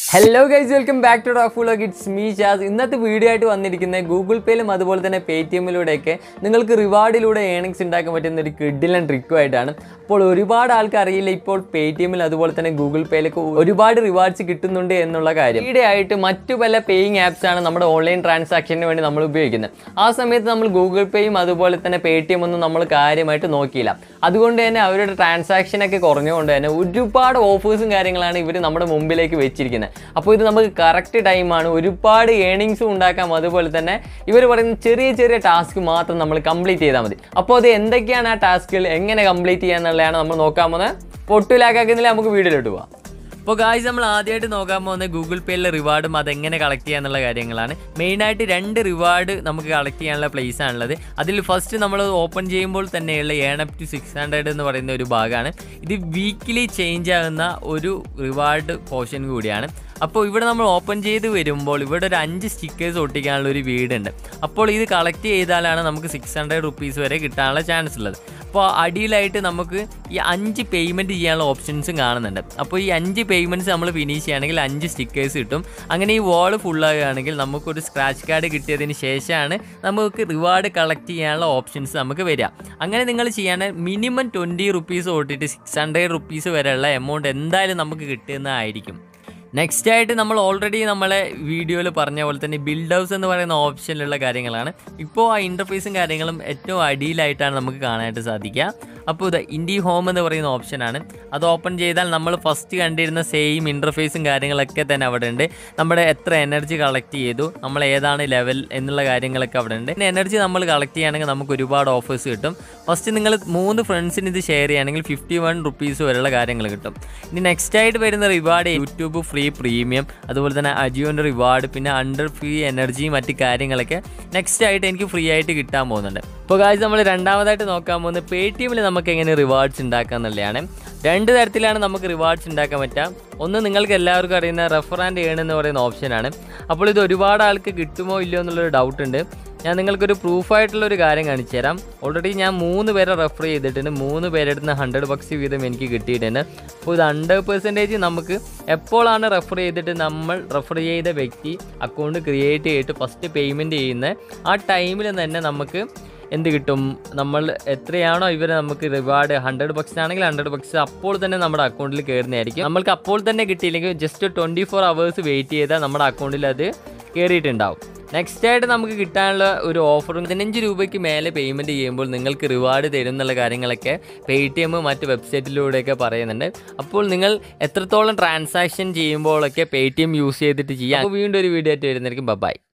hello guys welcome back to റാഫുളോ kids മീ ഷാസ് ഇന്നത്തെ വീഡിയോ ആയിട്ട് വന്നിരിക്കുന്നത് ഗൂഗിൾ പേയിലും അതുപോലെ തന്നെ പേ ടി എമ്മിലൂടെയൊക്കെ നിങ്ങൾക്ക് റിവാർഡിലൂടെ ഏണിങ്സ് ഉണ്ടാക്കാൻ പറ്റുന്ന ഒരു കിഡിലൻ ട്രിക്കുമായിട്ടാണ് അപ്പോൾ ഒരുപാട് ആൾക്ക് അറിയില്ല ഇപ്പോൾ പേ ടി എമ്മിൽ അതുപോലെ തന്നെ ഗൂഗിൾ പേയിലൊക്കെ ഒരുപാട് റിവാർഡ്സ് കിട്ടുന്നുണ്ട് എന്നുള്ള കാര്യം ഈടെ ആയിട്ട് മറ്റു പല പേയിങ് ആപ്സ് ആണ് നമ്മുടെ ഓൺലൈൻ ട്രാൻസാക്ഷന് വേണ്ടി നമ്മൾ ഉപയോഗിക്കുന്നത് ആ സമയത്ത് നമ്മൾ ഗൂഗിൾ പേയും അതുപോലെ തന്നെ പേ ടി എം ഒന്നും നമ്മൾ കാര്യമായിട്ട് നോക്കിയില്ല അതുകൊണ്ട് തന്നെ അവരുടെ ട്രാൻസാക്ഷൻ ഒക്കെ കുറഞ്ഞുകൊണ്ട് തന്നെ ഒരുപാട് ഓഫേഴ്സും കാര്യങ്ങളാണ് ഇവർ നമ്മുടെ മുമ്പിലേക്ക് വെച്ചിരിക്കുന്നത് അപ്പോൾ ഇത് നമുക്ക് കറക്റ്റ് ടൈമാണ് ഒരുപാട് ഏണിങ്സും ഉണ്ടാക്കാം അതുപോലെ തന്നെ ഇവർ പറയുന്ന ചെറിയ ചെറിയ ടാസ്ക് മാത്രം നമ്മൾ കംപ്ലീറ്റ് ചെയ്താൽ മതി അപ്പോൾ അത് എന്തൊക്കെയാണ് ആ ടാസ്കുകൾ എങ്ങനെ കംപ്ലീറ്റ് ചെയ്യുക എന്നുള്ളതാണ് നമ്മൾ നോക്കാൻ പോകുന്നത് പൊട്ടിലാക്കാക്കുന്നില്ല നമുക്ക് വീഡിയോയിലോട്ട് പോവാം അപ്പോൾ ഗായ്സ് നമ്മൾ ആദ്യമായിട്ട് നോക്കാൻ പോകുന്നത് ഗൂഗിൾ പേയിലെ റിവാർഡും അതെങ്ങനെ കളക്ട് ചെയ്യുക എന്നുള്ള കാര്യങ്ങളാണ് മെയിനായിട്ട് രണ്ട് റിവാർഡ് നമുക്ക് കളക്ട് ചെയ്യാനുള്ള പ്ലേസ് ആണുള്ളത് അതിൽ ഫസ്റ്റ് നമ്മൾ ഓപ്പൺ ചെയ്യുമ്പോൾ തന്നെയുള്ള earn up to six hundred എന്ന് പറയുന്ന ഒരു ഭാഗമാണ് ഇത് വീക്കിലി ചേഞ്ച് ആകുന്ന ഒരു റിവാർഡ് പോർഷൻ കൂടിയാണ് അപ്പോൾ ഇവിടെ നമ്മൾ ഓപ്പൺ ചെയ്ത് വരുമ്പോൾ ഇവിടെ ഒരു അഞ്ച് സ്റ്റിക്കേഴ്സ് ഒട്ടിക്കാനുള്ള ഒരു വീടുണ്ട് അപ്പോൾ ഇത് കളക്ട് ചെയ്താലാണ് നമുക്ക് സിക്സ് ഹൺഡ്രഡ് റുപ്പീസ് വരെ കിട്ടാനുള്ള ചാൻസ് ഉള്ളത് അപ്പോൾ അടിയിലായിട്ട് നമുക്ക് ഈ അഞ്ച് പേയ്മെൻറ്റ് ചെയ്യാനുള്ള ഓപ്ഷൻസും കാണുന്നുണ്ട് അപ്പോൾ ഈ അഞ്ച് പേയ്മെൻറ്റ്സ് നമ്മൾ ഫിനിഷ് ചെയ്യുകയാണെങ്കിൽ അഞ്ച് സ്റ്റിക്കേഴ്സ് കിട്ടും അങ്ങനെ ഈ വാൾ ഫുള്ളാകുകയാണെങ്കിൽ നമുക്കൊരു സ്ക്രാച്ച് കാർഡ് കിട്ടിയതിന് ശേഷമാണ് നമുക്ക് റിവാർഡ് കളക്ട് ചെയ്യാനുള്ള ഓപ്ഷൻസ് നമുക്ക് വരിക അങ്ങനെ നിങ്ങൾ ചെയ്യാൻ മിനിമം ട്വൻറ്റി റുപ്പീസ് തൊട്ടിട്ട് സിക്സ് ഹൺഡ്രഡ് റുപ്പീസ് വരെയുള്ള എമൗണ്ട് എന്തായാലും നമുക്ക് കിട്ടുന്നതായിരിക്കും നെക്സ്റ്റ് ആയിട്ട് നമ്മൾ ഓൾറെഡി നമ്മളെ വീഡിയോയിൽ പറഞ്ഞ പോലെ തന്നെ ബിൽഡ് ഹൗസ് എന്ന് പറയുന്ന ഓപ്ഷനിലുള്ള കാര്യങ്ങളാണ് ഇപ്പോൾ ആ ഇൻ്റർഫേസും കാര്യങ്ങളും ഏറ്റവും അടിയിലായിട്ടാണ് നമുക്ക് കാണാനായിട്ട് സാധിക്കുക അപ്പോൾ ഇത് ഇൻഡി ഹോം എന്ന് പറയുന്ന ഓപ്ഷനാണ് അത് ഓപ്പൺ ചെയ്താൽ നമ്മൾ ഫസ്റ്റ് കണ്ടിരുന്ന സെയിം ഇൻ്റർഫേസും കാര്യങ്ങളൊക്കെ തന്നെ അവിടെ ഉണ്ട് നമ്മുടെ എത്ര എനർജി കളക്ട് ചെയ്തു നമ്മൾ ഏതാണ് ലെവൽ എന്നുള്ള കാര്യങ്ങളൊക്കെ അവിടെ ഉണ്ട് പിന്നെ എനർജി നമ്മൾ കളക്ട് ചെയ്യുകയാണെങ്കിൽ നമുക്ക് ഒരുപാട് ഓഫേഴ്സ് കിട്ടും ഫസ്റ്റ് നിങ്ങൾ മൂന്ന് ഫ്രണ്ട്സിന് ഇത് ഷെയർ ചെയ്യുകയാണെങ്കിൽ ഫിഫ്റ്റി വൺ റുപ്പീസ് വരെയുള്ള കാര്യങ്ങൾ കിട്ടും ഇനി നെക്സ്റ്റ് ആയിട്ട് വരുന്ന റിവാർഡ് യൂട്യൂബ് ഫ്രീ പ്രീമിയം അതുപോലെ തന്നെ അജിയോൻ്റെ റിവാർഡ് പിന്നെ അണ്ടർ ഫ്രീ എനർജി മറ്റ് കാര്യങ്ങളൊക്കെ നെക്സ്റ്റ് ആയിട്ട് എനിക്ക് ഫ്രീ ആയിട്ട് കിട്ടാൻ പോകുന്നുണ്ട് ഇപ്പോൾ കാര്യം നമ്മൾ രണ്ടാമതായിട്ട് നോക്കാൻ പോകുന്നത് പേ ടി എമ്മിൽ നമുക്ക് എങ്ങനെ റിവാർഡ്സ് ഉണ്ടാക്കുക എന്നുള്ളതാണ് രണ്ട് തരത്തിലാണ് നമുക്ക് റിവാർഡ്സ് ഉണ്ടാക്കാൻ പറ്റുക ഒന്ന് നിങ്ങൾക്ക് എല്ലാവർക്കും അറിയുന്ന റെഫർ ആൻഡ് ഏൺ എന്ന് പറയുന്ന ഓപ്ഷനാണ് അപ്പോൾ ഇത് ഒരുപാട് ആൾക്ക് കിട്ടുമോ ഇല്ലയോ എന്നുള്ളൊരു ഡൗട്ട് ഉണ്ട് ഞാൻ നിങ്ങൾക്കൊരു പ്രൂഫായിട്ടുള്ള ഒരു കാര്യം കാണിച്ചു തരാം ഓൾറെഡി ഞാൻ മൂന്ന് പേരെ റെഫർ ചെയ്തിട്ടുണ്ട് മൂന്ന് പേരെടുത്ത് നിന്ന് ഹൺഡ്രഡ് ബക്സ് വീതം എനിക്ക് കിട്ടിയിട്ടുണ്ട് അപ്പോൾ ഇത് ഹൺഡ്രഡ് പെർസെൻറ്റേജ് നമുക്ക് എപ്പോഴാണ് റെഫർ ചെയ്തിട്ട് നമ്മൾ റെഫർ ചെയ്ത വ്യക്തി അക്കൗണ്ട് ക്രിയേറ്റ് ചെയ്തിട്ട് ഫസ്റ്റ് പേയ്മെൻറ്റ് ചെയ്യുന്ന ആ ടൈമിൽ തന്നെ നമുക്ക് എന്ത് കിട്ടും നമ്മൾ എത്രയാണോ ഇവർ നമുക്ക് റിവാർഡ് ഹൺഡ്രഡ് ബക്സ് ആണെങ്കിൽ ഹൺഡ്രഡ് ബക്സ് അപ്പോൾ തന്നെ നമ്മുടെ അക്കൗണ്ടിൽ കയറുന്നതായിരിക്കും നമ്മൾക്ക് അപ്പോൾ തന്നെ കിട്ടിയില്ലെങ്കിൽ just twenty four hours wait ചെയ്താൽ നമ്മുടെ അക്കൗണ്ടിൽ അത് കയറിയിട്ടുണ്ടാവും നെക്സ്റ്റ് ആയിട്ട് നമുക്ക് കിട്ടാനുള്ള ഒരു ഓഫറും പതിനഞ്ച് രൂപയ്ക്ക് മേലെ പേയ്മെൻറ്റ് ചെയ്യുമ്പോൾ നിങ്ങൾക്ക് റിവാർഡ് തരും എന്നുള്ള കാര്യങ്ങളൊക്കെ പേ ടി എം മറ്റ് വെബ്സൈറ്റിലൂടെയൊക്കെ പറയുന്നുണ്ട് അപ്പോൾ നിങ്ങൾ എത്രത്തോളം ട്രാൻസാക്ഷൻ ചെയ്യുമ്പോഴൊക്കെ പേ ടി എം യൂസ് ചെയ്തിട്ട് ചെയ്യാം അപ്പോൾ വീണ്ടും ഒരു വീഡിയോ ആയിട്ട് വരുന്നതായിരിക്കും ബൈ